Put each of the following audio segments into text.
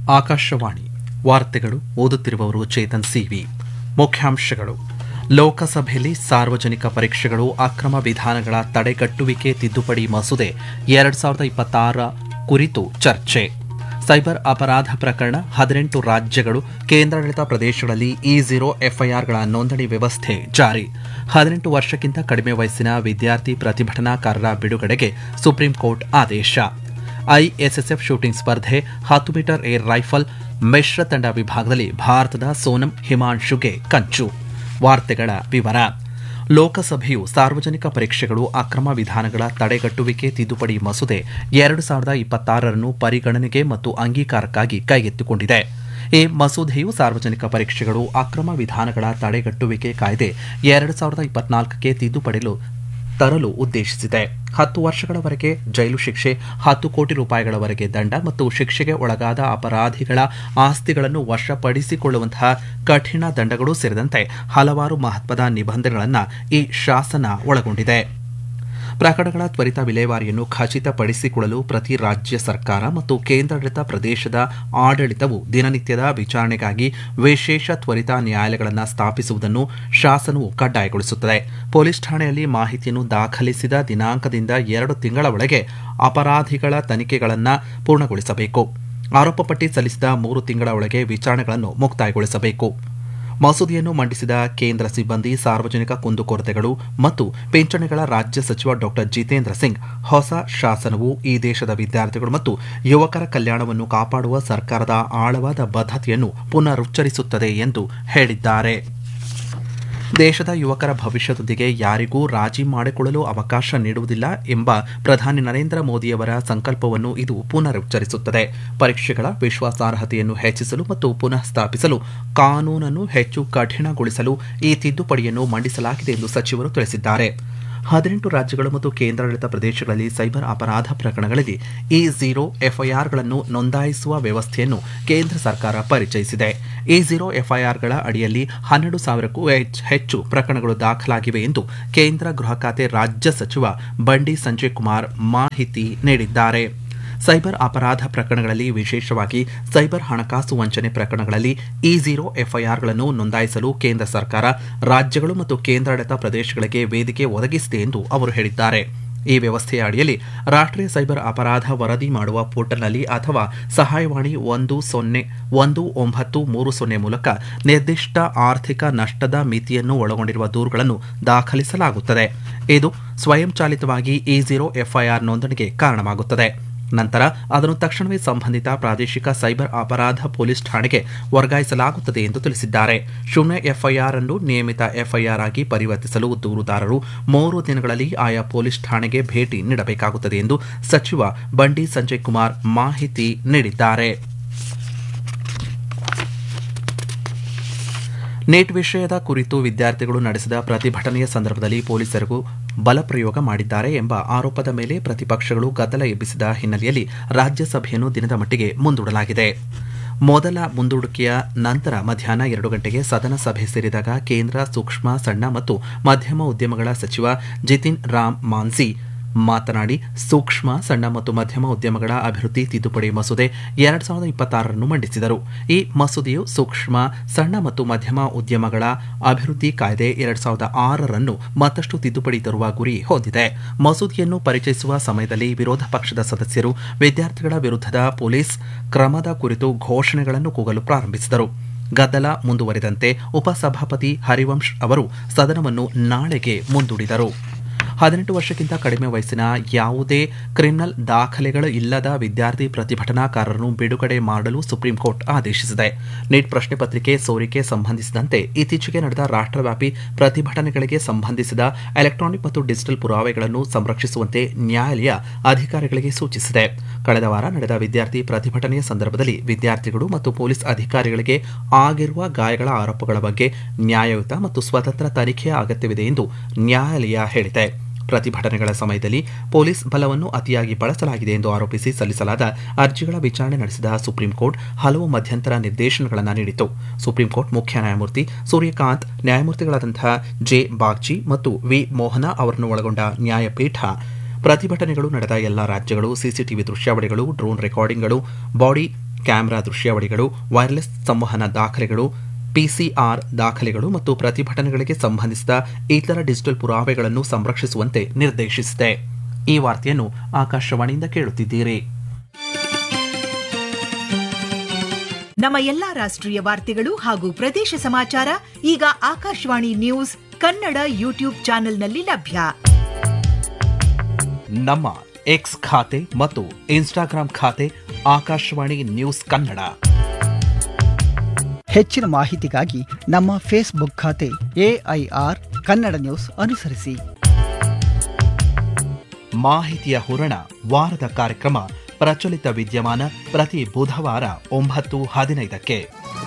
ಆಕಾಶವಾಣಿ ವಾರ್ತೆಗಳು ಓದುತ್ತಿರುವವರು ಚೇತನ್ ಸಿವಿ ಮುಖ್ಯಾಂಶಗಳು ಲೋಕಸಭೆಯಲ್ಲಿ ಸಾರ್ವಜನಿಕ ಪರೀಕ್ಷೆಗಳು ಅಕ್ರಮ ವಿಧಾನಗಳ ತಡೆಗಟ್ಟುವಿಕೆ ತಿದ್ದುಪಡಿ ಮಸೂದೆ ಎರಡ್ ಸಾವಿರದ ಇಪ್ಪತ್ತಾರ ಕುರಿತು ಚರ್ಚೆ ಸೈಬರ್ ಅಪರಾಧ ಪ್ರಕರಣ ಹದಿನೆಂಟು ರಾಜ್ಯಗಳು ಕೇಂದ್ರಾಡಳಿತ ಪ್ರದೇಶಗಳಲ್ಲಿ ಇ ಝೀರೋ ಎಫ್ಐಆರ್ಗಳ ನೋಂದಣಿ ವ್ಯವಸ್ಥೆ ಜಾರಿ ಹದಿನೆಂಟು ವರ್ಷಕ್ಕಿಂತ ಕಡಿಮೆ ವಯಸ್ಸಿನ ವಿದ್ಯಾರ್ಥಿ ಪ್ರತಿಭಟನಾಕಾರರ ಬಿಡುಗಡೆಗೆ ಸುಪ್ರೀಂ ಕೋರ್ಟ್ ಆದೇಶ ಐಎಸ್ಎಸ್ಎಫ್ ಶೂಟಿಂಗ್ ಸ್ಪರ್ಧೆ ಹತ್ತು ಮೀಟರ್ ಏರ್ ರೈಫಲ್ ಮಿಶ್ರ ತಂಡ ವಿಭಾಗದಲ್ಲಿ ಭಾರತದ ಸೋನಂ ಹಿಮಾಂಶುಗೆ ಕಂಚು ವಾರ್ತೆಗಳ ವಿವರ ಲೋಕಸಭೆಯು ಸಾರ್ವಜನಿಕ ಪರೀಕ್ಷೆಗಳು ಅಕ್ರಮ ವಿಧಾನಗಳ ತಡೆಗಟ್ಟುವಿಕೆ ತಿದ್ದುಪಡಿ ಮಸೂದೆ ಎರಡು ಸಾವಿರದ ಇಪ್ಪತ್ತಾರರನ್ನು ಪರಿಗಣನೆಗೆ ಮತ್ತು ಅಂಗೀಕಾರಕ್ಕಾಗಿ ಕೈಗೆತ್ತಿಕೊಂಡಿದೆ ಈ ಮಸೂದೆಯು ಸಾರ್ವಜನಿಕ ಪರೀಕ್ಷೆಗಳು ಅಕ್ರಮ ವಿಧಾನಗಳ ತಡೆಗಟ್ಟುವಿಕೆ ಕಾಯ್ದೆ ಎರಡು ಸಾವಿರದ ಇಪ್ಪತ್ನಾಲ್ಕಕ್ಕೆ ತಿದ್ದುಪಡಿಲು ತರಲು ಉದ್ದೇಶಿಸಿದೆ ಹತ್ತು ವರ್ಷಗಳವರೆಗೆ ಜೈಲು ಶಿಕ್ಷೆ ಹತ್ತು ಕೋಟಿ ರೂಪಾಯಿಗಳವರೆಗೆ ದಂಡ ಮತ್ತು ಶಿಕ್ಷೆಗೆ ಒಳಗಾದ ಅಪರಾಧಿಗಳ ಆಸ್ತಿಗಳನ್ನು ವಶಪಡಿಸಿಕೊಳ್ಳುವಂತಹ ಕಠಿಣ ದಂಡಗಳು ಸೇರಿದಂತೆ ಹಲವಾರು ಮಹತ್ವದ ನಿಬಂಧನೆಗಳನ್ನು ಈ ಶಾಸನ ಒಳಗೊಂಡಿದೆ ಪ್ರಕರಣಗಳ ತ್ವರಿತ ವಿಲೇವಾರಿಯನ್ನು ಖಚಿತಪಡಿಸಿಕೊಳ್ಳಲು ಪ್ರತಿ ರಾಜ್ಯ ಸರ್ಕಾರ ಮತ್ತು ಕೇಂದ್ರಾಡಳಿತ ಪ್ರದೇಶದ ಆಡಳಿತವು ದಿನನಿತ್ಯದ ವಿಚಾರಣೆಗಾಗಿ ವಿಶೇಷ ತ್ವರಿತ ನ್ಯಾಯಾಲಯಗಳನ್ನು ಸ್ಥಾಪಿಸುವುದನ್ನು ಶಾಸನವು ಕಡ್ಡಾಯಗೊಳಿಸುತ್ತದೆ ಪೊಲೀಸ್ ಠಾಣೆಯಲ್ಲಿ ಮಾಹಿತಿಯನ್ನು ದಾಖಲಿಸಿದ ದಿನಾಂಕದಿಂದ ಎರಡು ತಿಂಗಳ ಒಳಗೆ ಅಪರಾಧಿಗಳ ತನಿಖೆಗಳನ್ನು ಪೂರ್ಣಗೊಳಿಸಬೇಕು ಆರೋಪ ಪಟ್ಟಿ ಸಲ್ಲಿಸಿದ ಮೂರು ತಿಂಗಳ ಒಳಗೆ ವಿಚಾರಣೆಗಳನ್ನು ಮುಕ್ತಾಯಗೊಳಿಸಬೇಕು ಮಸೂದೆಯನ್ನು ಮಂಡಿಸಿದ ಕೇಂದ್ರ ಸಿಬ್ಬಂದಿ ಸಾರ್ವಜನಿಕ ಕುಂದುಕೊರತೆಗಳು ಮತ್ತು ಪಿಂಚಣಿಗಳ ರಾಜ್ಯ ಸಚಿವ ಡಾ ಜಿತೇಂದ್ರ ಸಿಂಗ್ ಹೊಸ ಶಾಸನವು ಈ ದೇಶದ ವಿದ್ಯಾರ್ಥಿಗಳು ಮತ್ತು ಯುವಕರ ಕಲ್ಯಾಣವನ್ನು ಕಾಪಾಡುವ ಸರ್ಕಾರದ ಆಳವಾದ ಬದ್ಧತೆಯನ್ನು ಪುನರುಚ್ಚರಿಸುತ್ತದೆ ಎಂದು ಹೇಳಿದ್ದಾರೆ ದೇಶದ ಯುವಕರ ಭವಿಷ್ಯದೊಂದಿಗೆ ಯಾರಿಗೂ ರಾಜಿ ಮಾಡಿಕೊಳ್ಳಲು ಅವಕಾಶ ನೀಡುವುದಿಲ್ಲ ಎಂಬ ಪ್ರಧಾನಿ ನರೇಂದ್ರ ಮೋದಿಯವರ ಸಂಕಲ್ಪವನ್ನು ಇದು ಪುನರುಚ್ಚರಿಸುತ್ತದೆ ಪರೀಕ್ಷೆಗಳ ವಿಶ್ವಾಸಾರ್ಹತೆಯನ್ನು ಹೆಚ್ಚಿಸಲು ಮತ್ತು ಪುನಃ ಸ್ಥಾಪಿಸಲು ಕಾನೂನನ್ನು ಹೆಚ್ಚು ಕಠಿಣಗೊಳಿಸಲು ಈ ತಿದ್ದುಪಡಿಯನ್ನು ಮಂಡಿಸಲಾಗಿದೆ ಎಂದು ಸಚಿವರು ತಿಳಿಸಿದ್ದಾರೆ ಹದಿನೆಂಟು ರಾಜ್ಯಗಳು ಮತ್ತು ಕೇಂದ್ರಾಡಳಿತ ಪ್ರದೇಶಗಳಲ್ಲಿ ಸೈಬರ್ ಅಪರಾಧ ಪ್ರಕರಣಗಳಲ್ಲಿ ಇ ಝೀರೋ ಎಫ್ಐಆರ್ಗಳನ್ನು ನೋಂದಾಯಿಸುವ ವ್ಯವಸ್ಥೆಯನ್ನು ಕೇಂದ್ರ ಸರ್ಕಾರ ಪರಿಚಯಿಸಿದೆ ಇ ಝೀರೋ ಎಫ್ಐಆರ್ಗಳ ಅಡಿಯಲ್ಲಿ ಹನ್ನೆರಡು ಸಾವಿರಕ್ಕೂ ಹೆಚ್ಚು ಪ್ರಕರಣಗಳು ದಾಖಲಾಗಿವೆ ಎಂದು ಕೇಂದ್ರ ಗೃಹ ಖಾತೆ ರಾಜ್ಯ ಸಚಿವ ಬಂಡಿ ಸಂಜಯ್ ಕುಮಾರ್ ಮಾಹಿತಿ ನೀಡಿದ್ದಾರೆ ಸೈಬರ್ ಅಪರಾಧ ಪ್ರಕರಣಗಳಲ್ಲಿ ವಿಶೇಷವಾಗಿ ಸೈಬರ್ ಹಣಕಾಸು ವಂಚನೆ ಪ್ರಕರಣಗಳಲ್ಲಿ ಇ ಝೀರೋ ಎಫ್ಐಆರ್ಗಳನ್ನು ನೋಂದಾಯಿಸಲು ಕೇಂದ್ರ ಸರ್ಕಾರ ರಾಜ್ಯಗಳು ಮತ್ತು ಕೇಂದ್ರಾಡಳಿತ ಪ್ರದೇಶಗಳಿಗೆ ವೇದಿಕೆ ಒದಗಿಸಿದೆ ಎಂದು ಅವರು ಹೇಳಿದ್ದಾರೆ ಈ ವ್ಯವಸ್ಥೆಯ ಅಡಿಯಲ್ಲಿ ರಾಷ್ಟ್ರೀಯ ಸೈಬರ್ ಅಪರಾಧ ವರದಿ ಮಾಡುವ ಪೋರ್ಟಲ್ನಲ್ಲಿ ಅಥವಾ ಸಹಾಯವಾಣಿ ಒಂದು ಸೊನ್ನೆ ಒಂದು ಒಂಬತ್ತು ಮೂರು ಸೊನ್ನೆ ಮೂಲಕ ನಿರ್ದಿಷ್ಟ ಆರ್ಥಿಕ ನಷ್ಟದ ಮಿತಿಯನ್ನು ಒಳಗೊಂಡಿರುವ ದೂರುಗಳನ್ನು ದಾಖಲಿಸಲಾಗುತ್ತದೆ ಇದು ಸ್ವಯಂಚಾಲಿತವಾಗಿ ಇ ಝೀರೋ ಎಫ್ಐಆರ್ ನೋಂದಣಿಗೆ ಕಾರಣವಾಗುತ್ತದೆ ನಂತರ ಅದನ್ನು ತಕ್ಷಣವೇ ಸಂಬಂಧಿತ ಪ್ರಾದೇಶಿಕ ಸೈಬರ್ ಅಪರಾಧ ಪೊಲೀಸ್ ಠಾಣೆಗೆ ವರ್ಗಾಯಿಸಲಾಗುತ್ತದೆ ಎಂದು ತಿಳಿಸಿದ್ದಾರೆ ಶೂನ್ಯ ಎಫ್ಐಆರ್ ಅನ್ನು ನಿಯಮಿತ ಎಫ್ಐಆರ್ ಆಗಿ ಪರಿವರ್ತಿಸಲು ದೂರುದಾರರು ಮೂರು ದಿನಗಳಲ್ಲಿ ಆಯಾ ಪೊಲೀಸ್ ಠಾಣೆಗೆ ಭೇಟಿ ನೀಡಬೇಕಾಗುತ್ತದೆ ಎಂದು ಸಚಿವ ಬಂಡಿ ಸಂಜಯ್ ಕುಮಾರ್ ಮಾಹಿತಿ ನೀಡಿದ್ದಾರೆ ನೀಟ್ ವಿಷಯದ ಕುರಿತು ವಿದ್ಯಾರ್ಥಿಗಳು ನಡೆಸಿದ ಪ್ರತಿಭಟನೆಯ ಸಂದರ್ಭದಲ್ಲಿ ಪೊಲೀಸರಿಗೂ ಬಲಪ್ರಯೋಗ ಮಾಡಿದ್ದಾರೆ ಎಂಬ ಆರೋಪದ ಮೇಲೆ ಪ್ರತಿಪಕ್ಷಗಳು ಗದ್ದಲ ಎಬ್ಬಿಸಿದ ಹಿನ್ನೆಲೆಯಲ್ಲಿ ರಾಜ್ಯಸಭೆಯನ್ನು ದಿನದ ಮಟ್ಟಿಗೆ ಮುಂದೂಡಲಾಗಿದೆ ಮೊದಲ ಮುಂದೂಡಿಕೆಯ ನಂತರ ಮಧ್ಯಾಹ್ನ ಎರಡು ಗಂಟೆಗೆ ಸದನ ಸಭೆ ಸೇರಿದಾಗ ಕೇಂದ್ರ ಸೂಕ್ಷ್ಮ ಸಣ್ಣ ಮತ್ತು ಮಧ್ಯಮ ಉದ್ಯಮಗಳ ಸಚಿವ ಜಿತಿನ್ ರಾಮ್ ಮಾನ್ಸಿ ಮಾತನಾಡಿ ಸೂಕ್ಷ್ಮ ಸಣ್ಣ ಮತ್ತು ಮಧ್ಯಮ ಉದ್ಯಮಗಳ ಅಭಿವೃದ್ಧಿ ತಿದ್ದುಪಡಿ ಮಸೂದೆ ಎರಡ್ ಸಾವಿರದ ಇಪ್ಪತ್ತಾರರನ್ನು ಮಂಡಿಸಿದರು ಈ ಮಸೂದೆಯು ಸೂಕ್ಷ್ಮ ಸಣ್ಣ ಮತ್ತು ಮಧ್ಯಮ ಉದ್ಯಮಗಳ ಅಭಿವೃದ್ಧಿ ಕಾಯ್ದೆ ಎರಡ್ ಸಾವಿರದ ಆರರನ್ನು ಮತ್ತಷ್ಟು ತಿದ್ದುಪಡಿ ತರುವ ಗುರಿ ಹೊಂದಿದೆ ಮಸೂದೆಯನ್ನು ಪರಿಚಯಿಸುವ ಸಮಯದಲ್ಲಿ ವಿರೋಧ ಪಕ್ಷದ ಸದಸ್ಯರು ವಿದ್ಯಾರ್ಥಿಗಳ ವಿರುದ್ಧದ ಪೊಲೀಸ್ ಕ್ರಮದ ಕುರಿತು ಘೋಷಣೆಗಳನ್ನು ಕೂಗಲು ಪ್ರಾರಂಭಿಸಿದರು ಗದ್ದಲ ಮುಂದುವರಿದಂತೆ ಉಪಸಭಾಪತಿ ಹರಿವಂಶ್ ಅವರು ಸದನವನ್ನು ನಾಳೆಗೆ ಮುಂದೂಡಿದರು ಹದಿನೆಂಟು ವರ್ಷಕ್ಕಿಂತ ಕಡಿಮೆ ವಯಸ್ಸಿನ ಯಾವುದೇ ಕ್ರಿಮಿನಲ್ ದಾಖಲೆಗಳು ಇಲ್ಲದ ವಿದ್ಯಾರ್ಥಿ ಪ್ರತಿಭಟನಾಕಾರರನ್ನು ಬಿಡುಗಡೆ ಮಾಡಲು ಸುಪ್ರೀಂ ಕೋರ್ಟ್ ಆದೇಶಿಸಿದೆ ನೀಟ್ ಪ್ರಶ್ನೆ ಪತ್ರಿಕೆ ಸೋರಿಕೆ ಸಂಬಂಧಿಸಿದಂತೆ ಇತ್ತೀಚೆಗೆ ನಡೆದ ರಾಷ್ಟ್ರವ್ಯಾಪಿ ಪ್ರತಿಭಟನೆಗಳಿಗೆ ಸಂಬಂಧಿಸಿದ ಎಲೆಕ್ಟ್ರಾನಿಕ್ ಮತ್ತು ಡಿಜಿಟಲ್ ಪುರಾವೆಗಳನ್ನು ಸಂರಕ್ಷಿಸುವಂತೆ ನ್ಯಾಯಾಲಯ ಅಧಿಕಾರಿಗಳಿಗೆ ಸೂಚಿಸಿದೆ ಕಳೆದ ವಾರ ನಡೆದ ವಿದ್ಯಾರ್ಥಿ ಪ್ರತಿಭಟನೆಯ ಸಂದರ್ಭದಲ್ಲಿ ವಿದ್ಯಾರ್ಥಿಗಳು ಮತ್ತು ಪೊಲೀಸ್ ಅಧಿಕಾರಿಗಳಿಗೆ ಆಗಿರುವ ಗಾಯಗಳ ಆರೋಪಗಳ ಬಗ್ಗೆ ನ್ಯಾಯಯುತ ಮತ್ತು ಸ್ವತಂತ್ರ ತನಿಖೆಯ ಅಗತ್ಯವಿದೆ ಎಂದು ನ್ಯಾಯಾಲಯ ಹೇಳಿದೆ ಪ್ರತಿಭಟನೆಗಳ ಸಮಯದಲ್ಲಿ ಪೊಲೀಸ್ ಬಲವನ್ನು ಅತಿಯಾಗಿ ಬಳಸಲಾಗಿದೆ ಎಂದು ಆರೋಪಿಸಿ ಸಲ್ಲಿಸಲಾದ ಅರ್ಜಿಗಳ ವಿಚಾರಣೆ ನಡೆಸಿದ ಸುಪ್ರೀಂ ಕೋರ್ಟ್ ಹಲವು ಮಧ್ಯಂತರ ನಿರ್ದೇಶನಗಳನ್ನು ನೀಡಿತು ಸುಪ್ರೀಂ ಕೋರ್ಟ್ ಮುಖ್ಯ ನ್ಯಾಯಮೂರ್ತಿ ಸೂರ್ಯಕಾಂತ್ ನ್ಯಾಯಮೂರ್ತಿಗಳಾದಂತಹ ಜೆ ಬಾಗ್ಚಿ ಮತ್ತು ವಿ ಮೋಹನ ಅವರನ್ನು ಒಳಗೊಂಡ ನ್ಯಾಯಪೀಠ ಪ್ರತಿಭಟನೆಗಳು ನಡೆದ ಎಲ್ಲ ರಾಜ್ಯಗಳು ಸಿಸಿಟಿವಿ ದೃಶ್ಯಾವಳಿಗಳು ಡ್ರೋನ್ ರೆಕಾರ್ಡಿಂಗ್ಗಳು ಬಾಡಿ ಕ್ಯಾಮೆರಾ ದೃಶ್ಯಾವಳಿಗಳು ವೈರ್ಲೆಸ್ ಸಂವಹನ ದಾಖಲೆಗಳು ಪಿಸಿಆರ್ ದಾಖಲೆಗಳು ಮತ್ತು ಪ್ರತಿಭಟನೆಗಳಿಗೆ ಸಂಬಂಧಿಸಿದ ಇತರ ಡಿಜಿಟಲ್ ಪುರಾವೆಗಳನ್ನು ಸಂರಕ್ಷಿಸುವಂತೆ ನಿರ್ದೇಶಿಸಿದೆ ಈ ವಾರ್ತೆಯನ್ನು ಆಕಾಶವಾಣಿಯಿಂದ ಕೇಳುತ್ತಿದ್ದೀರಿ ನಮ್ಮ ಎಲ್ಲಾ ರಾಷ್ಟ್ರೀಯ ವಾರ್ತೆಗಳು ಹಾಗೂ ಪ್ರದೇಶ ಸಮಾಚಾರ ಈಗ ಆಕಾಶವಾಣಿ ನ್ಯೂಸ್ ಕನ್ನಡ ಯೂಟ್ಯೂಬ್ ಚಾನೆಲ್ನಲ್ಲಿ ಲಭ್ಯ ನಮ್ಮ ಎಕ್ಸ್ ಖಾತೆ ಮತ್ತು ಇನ್ಸ್ಟಾಗ್ರಾಂ ಖಾತೆ ಆಕಾಶವಾಣಿ ನ್ಯೂಸ್ ಕನ್ನಡ ಹೆಚ್ಚಿನ ಮಾಹಿತಿಗಾಗಿ ನಮ್ಮ ಫೇಸ್ಬುಕ್ ಖಾತೆ ಎಐಆರ್ ಕನ್ನಡ ನ್ಯೂಸ್ ಅನುಸರಿಸಿ ಮಾಹಿತಿಯ ಹೂರಣ ವಾರದ ಕಾರ್ಯಕ್ರಮ ಪ್ರಚಲಿತ ವಿದ್ಯಮಾನ ಪ್ರತಿ ಬುಧವಾರ ಒಂಬತ್ತು ಹದಿನೈದಕ್ಕೆ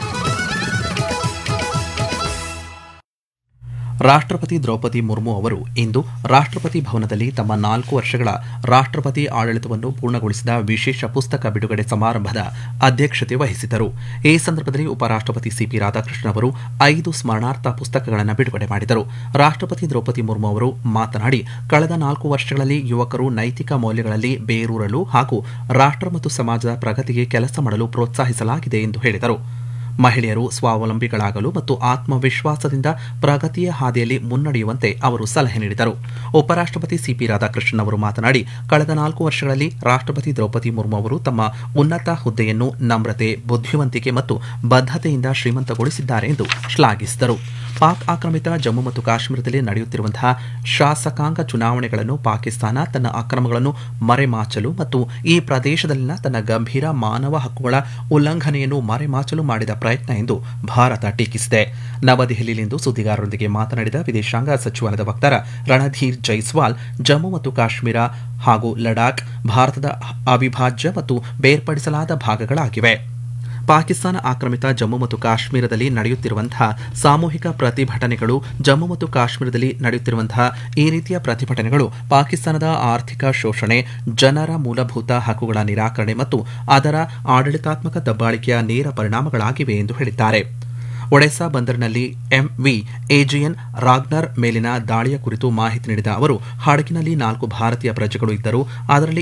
ರಾಷ್ಟ್ರಪತಿ ದ್ರೌಪದಿ ಮುರ್ಮು ಅವರು ಇಂದು ರಾಷ್ಟ್ರಪತಿ ಭವನದಲ್ಲಿ ತಮ್ಮ ನಾಲ್ಕು ವರ್ಷಗಳ ರಾಷ್ಟ್ರಪತಿ ಆಡಳಿತವನ್ನು ಪೂರ್ಣಗೊಳಿಸಿದ ವಿಶೇಷ ಪುಸ್ತಕ ಬಿಡುಗಡೆ ಸಮಾರಂಭದ ಅಧ್ಯಕ್ಷತೆ ವಹಿಸಿದರು ಈ ಸಂದರ್ಭದಲ್ಲಿ ಉಪರಾಷ್ಟ್ರಪತಿ ಸಿಪಿ ರಾಧಾಕೃಷ್ಣ ಅವರು ಐದು ಸ್ಮರಣಾರ್ಥ ಪುಸ್ತಕಗಳನ್ನು ಬಿಡುಗಡೆ ಮಾಡಿದರು ರಾಷ್ಟ್ರಪತಿ ದ್ರೌಪದಿ ಮುರ್ಮು ಅವರು ಮಾತನಾಡಿ ಕಳೆದ ನಾಲ್ಕು ವರ್ಷಗಳಲ್ಲಿ ಯುವಕರು ನೈತಿಕ ಮೌಲ್ಯಗಳಲ್ಲಿ ಬೇರೂರಲು ಹಾಗೂ ರಾಷ್ಟ್ರ ಮತ್ತು ಸಮಾಜದ ಪ್ರಗತಿಗೆ ಕೆಲಸ ಮಾಡಲು ಪ್ರೋತ್ಸಾಹಿಸಲಾಗಿದೆ ಎಂದು ಹೇಳಿದರು ಮಹಿಳೆಯರು ಸ್ವಾವಲಂಬಿಗಳಾಗಲು ಮತ್ತು ಆತ್ಮವಿಶ್ವಾಸದಿಂದ ಪ್ರಗತಿಯ ಹಾದಿಯಲ್ಲಿ ಮುನ್ನಡೆಯುವಂತೆ ಅವರು ಸಲಹೆ ನೀಡಿದರು ಉಪರಾಷ್ಟ್ರಪತಿ ಸಿಪಿ ರಾಧಾಕೃಷ್ಣನ್ ಅವರು ಮಾತನಾಡಿ ಕಳೆದ ನಾಲ್ಕು ವರ್ಷಗಳಲ್ಲಿ ರಾಷ್ಟ್ರಪತಿ ದ್ರೌಪದಿ ಮುರ್ಮು ಅವರು ತಮ್ಮ ಉನ್ನತ ಹುದ್ದೆಯನ್ನು ನಮ್ರತೆ ಬುದ್ಧಿವಂತಿಕೆ ಮತ್ತು ಬದ್ಧತೆಯಿಂದ ಶ್ರೀಮಂತಗೊಳಿಸಿದ್ದಾರೆ ಎಂದು ಶ್ಲಾಘಿಸಿದರು ಪಾಕ್ ಆಕ್ರಮಿತ ಜಮ್ಮು ಮತ್ತು ಕಾಶ್ಮೀರದಲ್ಲಿ ನಡೆಯುತ್ತಿರುವಂತಹ ಶಾಸಕಾಂಗ ಚುನಾವಣೆಗಳನ್ನು ಪಾಕಿಸ್ತಾನ ತನ್ನ ಅಕ್ರಮಗಳನ್ನು ಮರೆಮಾಚಲು ಮತ್ತು ಈ ಪ್ರದೇಶದಲ್ಲಿನ ತನ್ನ ಗಂಭೀರ ಮಾನವ ಹಕ್ಕುಗಳ ಉಲ್ಲಂಘನೆಯನ್ನು ಮರೆಮಾಚಲು ಮಾಡಿದ ಪ್ರಯತ್ನ ಎಂದು ಭಾರತ ಟೀಕಿಸಿದೆ ನವದೆಹಲಿಯಲ್ಲಿಂದು ಸುದ್ದಿಗಾರರೊಂದಿಗೆ ಮಾತನಾಡಿದ ವಿದೇಶಾಂಗ ಸಚಿವಾಲಯದ ವಕ್ತಾರ ರಣಧೀರ್ ಜೈಸ್ವಾಲ್ ಜಮ್ಮು ಮತ್ತು ಕಾಶ್ಮೀರ ಹಾಗೂ ಲಡಾಖ್ ಭಾರತದ ಅವಿಭಾಜ್ಯ ಮತ್ತು ಬೇರ್ಪಡಿಸಲಾದ ಭಾಗಗಳಾಗಿವೆ ಪಾಕಿಸ್ತಾನ ಆಕ್ರಮಿತ ಜಮ್ಮು ಮತ್ತು ಕಾಶ್ಮೀರದಲ್ಲಿ ನಡೆಯುತ್ತಿರುವಂತಹ ಸಾಮೂಹಿಕ ಪ್ರತಿಭಟನೆಗಳು ಜಮ್ಮು ಮತ್ತು ಕಾಶ್ಮೀರದಲ್ಲಿ ನಡೆಯುತ್ತಿರುವಂತಹ ಈ ರೀತಿಯ ಪ್ರತಿಭಟನೆಗಳು ಪಾಕಿಸ್ತಾನದ ಆರ್ಥಿಕ ಶೋಷಣೆ ಜನರ ಮೂಲಭೂತ ಹಕ್ಕುಗಳ ನಿರಾಕರಣೆ ಮತ್ತು ಅದರ ಆಡಳಿತಾತ್ಮಕ ದಬ್ಬಾಳಿಕೆಯ ನೇರ ಪರಿಣಾಮಗಳಾಗಿವೆ ಎಂದು ಹೇಳಿದ್ದಾರೆ ಒಡೆಸಾ ಬಂದರಿನಲ್ಲಿ ಎಂವಿ ಎಜಿಎನ್ ರಾಗ್ನರ್ ಮೇಲಿನ ದಾಳಿಯ ಕುರಿತು ಮಾಹಿತಿ ನೀಡಿದ ಅವರು ಹಡಗಿನಲ್ಲಿ ನಾಲ್ಕು ಭಾರತೀಯ ಪ್ರಜೆಗಳು ಇದ್ದರು ಅದರಲ್ಲಿ